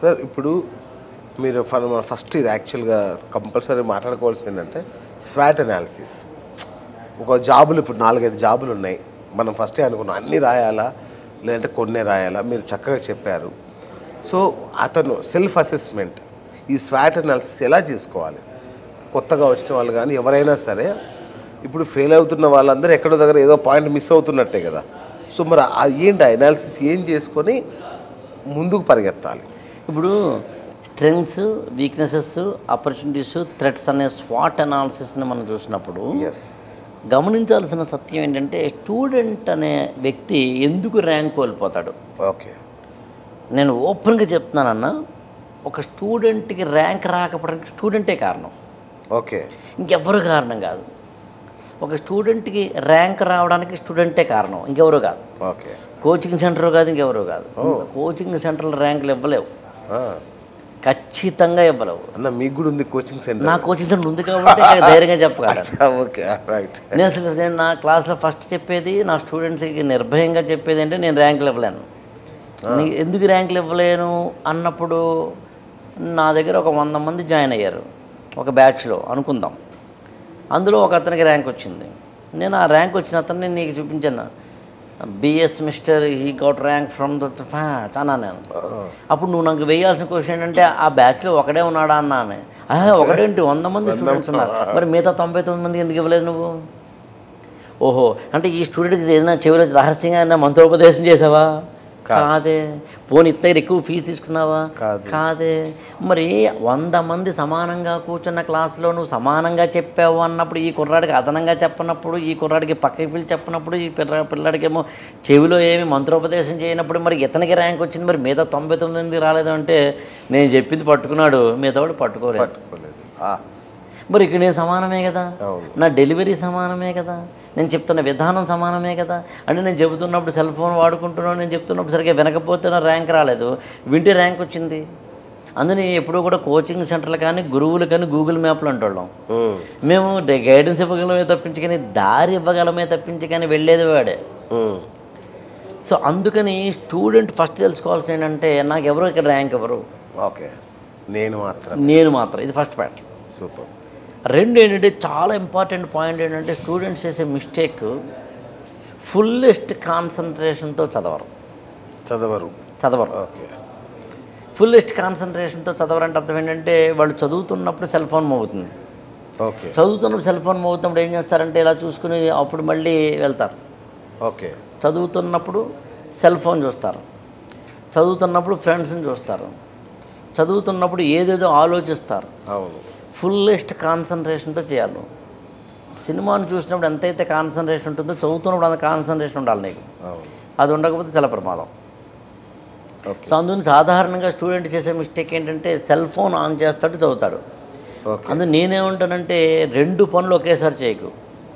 Sir ఇప్పుడు మీరు ఫ- మన ఫస్ట్ ఇది యాక్చువల్గా కంపల్సరీ మాట్లాడుకోవాల్సింది ఏంటంటే స్వాట్ అనాలిసిస్ ఒక జాబులు ఇప్పుడు నాలుగైదు జాబులు ఉన్నాయి మనం ఫస్టే అనుకున్నాం అన్నీ రాయాలా లేదంటే కొన్నే రాయాలా మీరు చక్కగా చెప్పారు సో అతను సెల్ఫ్ అసెస్మెంట్ ఈ స్వాట్ అనాలిసిస్ ఎలా చేసుకోవాలి కొత్తగా వచ్చిన వాళ్ళు కానీ ఎవరైనా సరే ఇప్పుడు ఫెయిల్ అవుతున్న వాళ్ళందరూ ఎక్కడో దగ్గర ఏదో పాయింట్ మిస్ అవుతున్నట్టే కదా సో మరి ఆ ఏంటి అనాలిసిస్ ఏం చేసుకొని ముందుకు పరిగెత్తాలి ఇప్పుడు స్ట్రెంగ్స్ వీక్నెసెస్ ఆపర్చునిటీస్ థ్రెట్స్ అనే స్వాట్ అనాలిసిస్ని మనం చూసినప్పుడు ఎస్ గమనించాల్సిన సత్యం ఏంటంటే స్టూడెంట్ అనే వ్యక్తి ఎందుకు ర్యాంక్ కోల్పోతాడు ఓకే నేను ఓపెన్గా చెప్తున్నానన్న ఒక స్టూడెంట్కి ర్యాంక్ రాకపోవడానికి స్టూడెంటే కారణం ఓకే ఇంకెవ్వరు కారణం కాదు ఒక స్టూడెంట్కి ర్యాంక్ రావడానికి స్టూడెంటే కారణం ఇంకెవరు కాదు ఓకే కోచింగ్ సెంటర్ కాదు ఇంకెవరు కాదు కోచింగ్ సెంటర్లో ర్యాంకులు ఇవ్వలేవు ఖచ్చితంగా ఇవ్వలేవు అన్న మీకు కూడా ఉంది కోచింగ్ సెంటర్ నా కోచింగ్ సెంటర్ ఉంది కాబట్టి ఇక ధైర్యంగా చెప్పగలను ఓకే రైట్ నేను అసలు నేను నా క్లాస్లో ఫస్ట్ చెప్పేది నా స్టూడెంట్స్కి నిర్భయంగా చెప్పేది అంటే నేను ర్యాంకులు ఇవ్వలేను నీ- ఎందుకు ర్యాంకులు ఇవ్వలేను అన్నప్పుడు నా దగ్గర ఒక వంద మంది జాయిన్ అయ్యారు ఒక బ్యాచ్లో అనుకుందాం అందులో ఒక అతనికి ర్యాంక్ వచ్చింది నేను ఆ ర్యాంక్ వచ్చిన అతన్ని నీకు చూపించాను BS mister he got rank from the fat అన్నా నేను అప్పుడు నువ్వు నాకు వేయాల్సిన క్వశ్చన్ ఏంటంటే ఆ బ్యాచ్లో ఒకడే ఉన్నాడా అన్నాను "ఆహా, ఒకడేంటి వంద మంది స్టూడెంట్స్ ఉన్నారు మరి మిగతా తొంభై తొమ్మిది మందికి ఎందుకు ఇవ్వలేదు నువ్వు ఓహో అంటే ఈ స్టూడెంట్కి ఏదైనా చెవిలో రహస్యంగా ఏదైనా మంత్రోపదేశం చేసావా కాదే పోనీ ఇతర ఎక్కువ ఫీజు తీసుకున్నావా కాదు. కాదే మరి వంద మంది సమానంగా కూర్చున్న క్లాసులో నువ్వు సమానంగా చెప్పావు అన్నప్పుడు ఈ కుర్రాడికి అదనంగా చెప్పనప్పుడు ఈ కుర్రాడికి పక్కకి పిలిచి చెప్పనప్పుడు ఈ పిల్ల పిల్లాడికేమో చెవిలో ఏమి మంత్రోపదేశం చేయనప్పుడు మరి ఇతనికి ర్యాంక్ వచ్చింది మరి మిగతా తొంభై తొమ్మిది మందికి రాలేదు అంటే నేను చెప్పింది పట్టుకున్నాడు మిగతా వాడు పట్టుకోలేదు పట్టుకోలేదు ఆ, మరి ఇక్కడ నేను సమానమే కదా అవును. నా డెలివరీ సమానమే కదా నేను చెప్తున్న విధానం సమానమే కదా అంటే నేను చెబుతున్నప్పుడు సెల్ ఫోన్ వాడుకుంటున్నాను నేను చెప్తున్నప్పుడు సరిగ్గా వినకపోతే నా ర్యాంక్ రాలేదు వింటే ర్యాంక్ వచ్చింది అందుని ఎప్పుడూ కూడా కోచింగ్ సెంటర్లు కానీ గురువులు కానీ గూగుల్ మ్యాప్లు అంటున్నాం ఉమ్, మేము డే- గైడెన్స్ ఇవ్వగలమే తప్పించి కానీ దారి ఇవ్వగలమే తప్పించి కానీ వెళ్ళేది వాడే ఉమ్, సో అందుకని స్టూడెంట్ ఫస్ట్ తెలుసుకోవాల్సింది ఏంటంటే నాకు ఎవరు ఇక్కడ ర్యాంక్ ఎవరు ఓకే నేను మాత్రం నేను మాత్రం ఇది ఫస్ట్ పాయింట్ సూపర్ రెండు ఏంటంటే చాలా ఇంపార్టెంట్ పాయింట్ ఏంటంటే స్టూడెంట్స్ చేసే మిస్టేక్ ఫుల్లెస్ట్ కాన్సన్ట్రేషన్తో చదవరు చదవరు చదవరు ఓకే ఫుల్లెస్ట్ కాన్సన్ట్రేషన్తో చదవరంటే అర్థం ఏంటంటే వాళ్ళు చదువుతున్నప్పుడు సెల్ ఫోన్ మోగుతుంది ఓకే చదువుతున్నప్పుడు సెల్ ఫోన్ మోగుతున్నప్పుడు ఏం చేస్తారంటే ఇలా చూసుకుని అప్పుడు మళ్ళీ వెళ్తారు ఓకే చదువుతున్నప్పుడు సెల్ ఫోన్ చూస్తారు చదువుతున్నప్పుడు ఫ్రెండ్స్ని చూస్తారు చదువుతున్నప్పుడు ఏదేదో ఆలోచిస్తారు అవును ఫుల్లెస్ట్ కాన్సన్ట్రేషన్తో చేయాలి సినిమాను చూసినప్పుడు ఎంతైతే కాన్సన్ట్రేషన్ ఉంటుందో చదువుతున్నప్పుడు అంత కాన్సన్ట్రేషన్ ఉండాలి నీకు అవును అది ఉండకపోతే చాలా ప్రమాదం ఓకే సో అందుకని సాధారణంగా స్టూడెంట్ చేసే మిస్టేక్ ఏంటంటే సెల్ ఫోన్ ఆన్ చేస్తాడు చదువుతాడు ఓకే అందుకు నేనేమంటానంటే రెండు పనులు ఒకేసారి చేయకు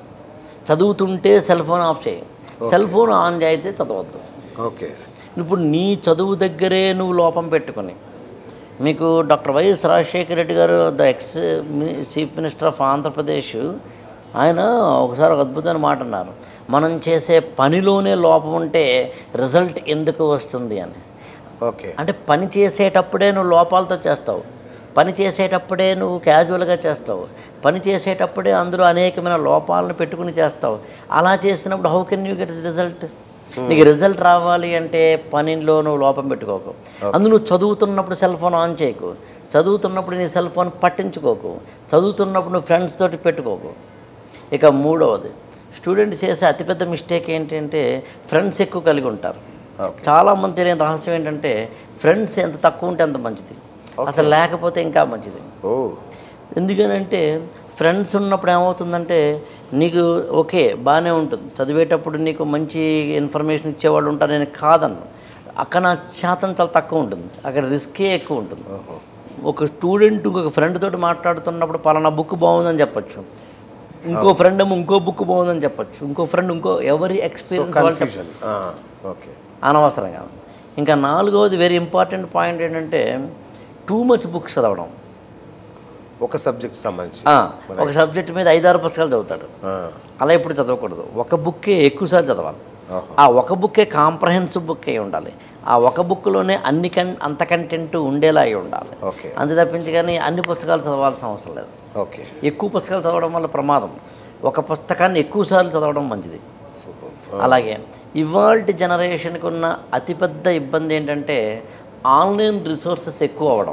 చదువుతుంటే సెల్ ఫోన్ ఆఫ్ చేయి సెల్ ఫోన్ ఆన్ చేయితే చదవద్దు ఓకే ఇప్పుడు నీ చదువు దగ్గరే నువ్వు లోపం పెట్టుకొని మీకు డాక్టర్ వైఎస్ రాజశేఖర రెడ్డి గారు the ex chief minister of Andhra Pradesh ఆయన ఒకసారి ఒక అద్భుతమైన మాట అన్నారు మనం చేసే పనిలోనే లోపం ఉంటే రిజల్ట్ ఎందుకు వస్తుంది అని ఓకే అంటే పని చేసేటప్పుడే నువ్వు లోపాలతో చేస్తావు పని చేసేటప్పుడే నువ్వు క్యాజువల్గా చేస్తావు పని చేసేటప్పుడే అందులో అనేకమైన లోపాలను పెట్టుకుని చేస్తావు అలా చేసినప్పుడు how can you get result నీకు రిజల్ట్ రావాలి అంటే పనిలో నువ్వు లోపం పెట్టుకోకు అందు నువ్వు చదువుతున్నప్పుడు సెల్ ఫోన్ ఆన్ చేయకు చదువుతున్నప్పుడు నీ సెల్ ఫోన్ పట్టించుకోకు చదువుతున్నప్పుడు నువ్వు ఫ్రెండ్స్ తోటి పెట్టుకోకు ఇక మూడవది స్టూడెంట్ చేసే అతిపెద్ద మిస్టేక్ ఏంటంటే ఫ్రెండ్స్ ఎక్కువ కలిగి ఉంటారు ఓకే చాలామంది తెలియని రహస్యం ఏంటంటే ఫ్రెండ్స్ ఎంత తక్కువ ఉంటే అంత మంచిది అసలు లేకపోతే ఇంకా మంచిది ఓ ఎందుకనంటే ఫ్రెండ్స్ ఉన్నప్పుడు ఏమవుతుందంటే నీకు ఓకే బాగానే ఉంటుంది చదివేటప్పుడు నీకు మంచి ఇన్ఫర్మేషన్ ఇచ్చేవాళ్ళు ఉంటారు నేను కాదన్ను అక్కడ నా శాతం చాలా తక్కువ ఉంటుంది అక్కడ రిస్కే ఎక్కువ ఉంటుంది ఓహో ఒక స్టూడెంట్ ఇంకొక ఫ్రెండ్ తోటి మాట్లాడుతున్నప్పుడు పలానా బుక్ బాగుందని చెప్పొచ్చు ఇంకో ఫ్రెండ్ ఏమో ఇంకో బుక్ బాగుందని చెప్పొచ్చు ఇంకో ఫ్రెండ్ ఇంకో ఎవరి ఎక్స్పీరియన్స్ వాళ్ళు చెప్ప- కన్ఫ్యూజన్ ఓకే అనవసరంగా ఇంకా నాలుగవది వెరీ ఇంపార్టెంట్ పాయింట్ ఏంటంటే టూ మచ్ బుక్స్ చదవడం ఒక సబ్జెక్ట్ సంబంధించి ఆ, ఒక సబ్జెక్ట్ మీద ఐదారు పుస్తకాలు చదువుతాడు ఆ, అలా ఎప్పుడు చదవకూడదు ఒక బుక్కే ఎక్కువసార్లు చదవాలి ఓహో. ఆ ఒక బుక్కే కాంప్రహెన్సివ్ బుక్ అయి ఉండాలి ఆ ఒక బుక్లోనే అన్ని కన్ అంత కంటెంట్ ఉండేలా అయి ఉండాలి ఓకే అంతే తప్పించి కానీ అన్ని పుస్తకాలు చదవాల్సిన అవసరం లేదు ఓకే ఎక్కువ పుస్తకాలు చదవడం వల్ల ప్రమాదం ఒక పుస్తకాన్ని ఎక్కువసార్లు చదవడం మంచిది సూపర్ అలాగే ఇవాళ జనరేషన్కి ఉన్న అతిపెద్ద ఇబ్బంది ఏంటంటే ఆన్లైన్ రిసోర్సెస్ ఎక్కువ అవ్వడం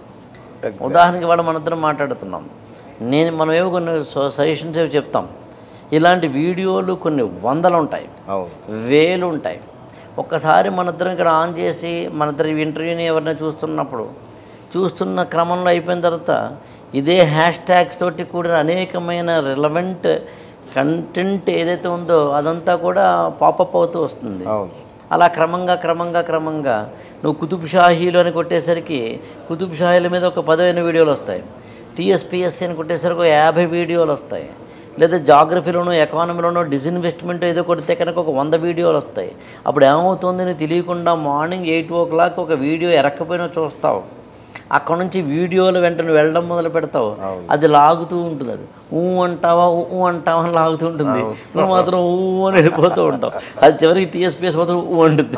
ఉదాహరణకి వాళ్ళు మనిద్దరం మాట్లాడుతున్నాం నేను మనం ఏవో కొన్ని సజెషన్స్ ఏవో చెప్తాం ఇలాంటి వీడియోలు కొన్ని వందలు ఉంటాయి అవును వేలు ఉంటాయి ఒక్కసారి మనిద్దరం ఇక్కడ ఆన్ చేసి మనిద్దరి ఇంటర్వ్యూని ఎవరైనా చూస్తున్నప్పుడు చూస్తున్న క్రమంలో అయిపోయిన తర్వాత ఇదే హ్యాష్ ట్యాగ్స్ తోటి కూడిన అనేకమైన రిలవెంట్ కంటెంట్ ఏదైతే ఉందో అదంతా కూడా పాపప్ అవుతూ వస్తుంది అవును అలా క్రమంగా క్రమంగా క్రమంగా నువ్వు కుతుబ్ షాహీలు అని కొట్టేసరికి కుతుబ్ షాహీల మీద ఒక పదిహేను వీడియోలు వస్తాయి టీఎస్పిఎస్సి అని కొట్టేసరికి ఒక యాభై వీడియోలు వస్తాయి లేదా జాగ్రఫీలోనో ఎకానమీలోనో డిస్ఇన్వెస్ట్మెంట్ ఏదో కొడితే కనుక ఒక వంద వీడియోలు వస్తాయి అప్పుడు ఏమవుతుంది నీకు తెలియకుండా మార్నింగ్ ఎయిట్ ఓ క్లాక్ ఒక వీడియో ఎరక్కపోయినా చూస్తావు అక్కడ నుంచి వీడియోలు వెంట నువ్వు వెళ్ళడం మొదలు పెడతావు అది లాగుతూ ఉంటుంది అది ఊ అంటావా ఊ ఊ అంటావా అని లాగుతూ ఉంటుంది నువ్వు మాత్రం ఊ అని వెళ్ళిపోతూ ఉంటావు అది చివరికి టీఎస్పీఎస్ మాత్రం ఊ అంటుంది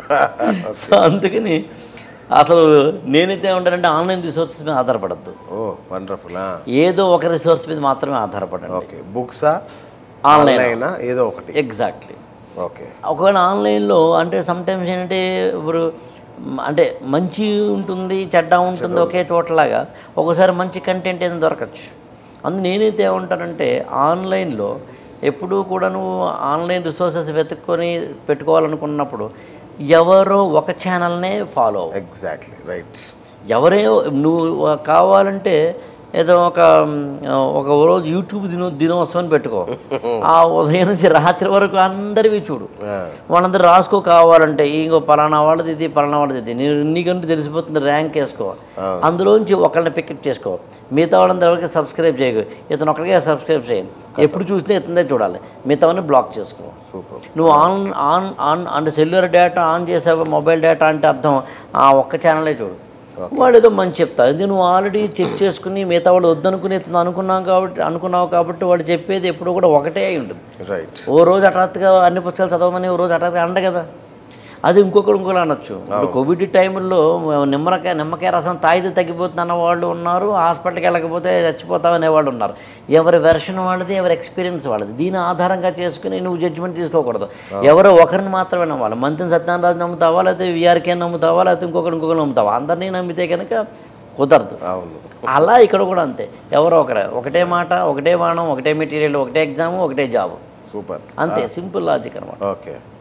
సో అందుకని అసలు నేనైతే ఏమంటానంటే ఆన్లైన్ రిసోర్సెస్ మీద ఆధారపడద్దు ఓ వండర్ఫుల్ ఏదో ఒక రిసోర్స్ మీద మాత్రమే ఆధారపడండి ఓకే బుక్సా Online. ఆన్లైన్ ఏదో ఒకటి ఎగ్జాక్ట్లీ ఓకే ఒకవేళ ఆన్లైన్లో అంటే సమ్టైమ్స్ ఏంటంటే ఇప్పుడు మ్, అంటే మంచి ఉంటుంది చెడ్డ ఉంటుంది ఒకే చోటలాగా ఒకసారి మంచి కంటెంట్ ఏదైనా దొరకచ్చు అందు నేనైతే ఏమంటానంటే ఆన్లైన్లో ఎప్పుడూ కూడా నువ్వు ఆన్లైన్ రిసోర్సెస్ వెతుక్కొని పెట్టుకోవాలనుకున్నప్పుడు ఎవరో ఒక ఛానల్నే ఫాలో అవ్వు ఎగ్జాక్ట్లీ రైట్ ఎవరే నువ్వు కావాలంటే ఏదో ఒక మ్, ఒక రోజు యూట్యూబ్ దినో దినోత్సవం అని పెట్టుకో ఆ ఉదయం నుంచి రాత్రి వరకు అందరివి చూడు వాళ్ళందరూ రాసుకో కావాలంటే ఇంకో పలానా వాళ్ళది ఇది పలానా వాళ్ళది ఇది నేను నీకంటే తెలిసిపోతుంది ర్యాంక్ వేసుకో అందులోంచి ఒకళ్ళని పికప్ చేసుకో మిగతా వాళ్ళందరూ ఎవరికి సబ్స్క్రైబ్ చేయకు ఇతను ఒక్కడికే సబ్స్క్రైబ్ చేయి ఎప్పుడు చూసినా ఇతనే చూడాలి మిగతావన్నీ బ్లాక్ చేసుకో సూపర్ నువ్వు ఆన్ ఆన్ ఆన్ అంటే సెల్యులర్ డేటా ఆన్ చేసావు మొబైల్ డేటా అంటే అర్థం ఆ ఒక్క ఛానలే చూడు వాళ్ళు ఏదో మంచి చెప్తారు ఇది నువ్వు ఆల్రెడీ చెక్ చేసుకుని మిగతా వాళ్ళు వద్దనుకుని ఇతను అనుకున్నావు కాబట్టి అనుకున్నావు కాబట్టి వాడు చెప్పేది ఎప్పుడు కూడా ఒకటే అయి ఉంటుంది రైట్ ఓ రోజు హఠాత్తుగా అన్ని పుస్తకాలు చదవమని ఓ రోజు హఠాత్తుగా అండ కదా అది ఇంకొకరు ఇంకోటి అనొచ్చు ఇప్పుడు కోవిడ్ టైంలో నిమ్మకాయ నిమ్మకాయ రసం తాగితే తగ్గిపోతుంది అన్న వాళ్ళు ఉన్నారు హాస్పిటల్కి వెళ్ళకపోతే చచ్చిపోతావు అనేవాళ్ళు ఉన్నారు ఎవరి వెర్షన్ వాళ్ళది ఎవరి ఎక్స్పీరియన్స్ వాళ్ళది దీని ఆధారంగా చేసుకుని నువ్వు జడ్జిమెంట్ తీసుకోకూడదు ఎవరో ఒకరిని మాత్రమే నమ్మాలి మంత్రి సత్యనారాయణ నమ్ముతావా లేకపోతే విఆర్కే నమ్ముతావా లేకపోతే ఇంకొకరు ఇంకొకరు నమ్ముతావా అందరినీ నమ్మితే కనుక కుదరదు అవును అలా ఇక్కడ కూడా అంతే ఎవరో ఒకరే ఒకటే మాట ఒకటే బాణం ఒకటే మెటీరియల్ ఒకటే ఎగ్జామ్ ఒకటే జాబ్ సూపర్ అంతే సింపుల్ లాజిక్ అనమాట ఓకే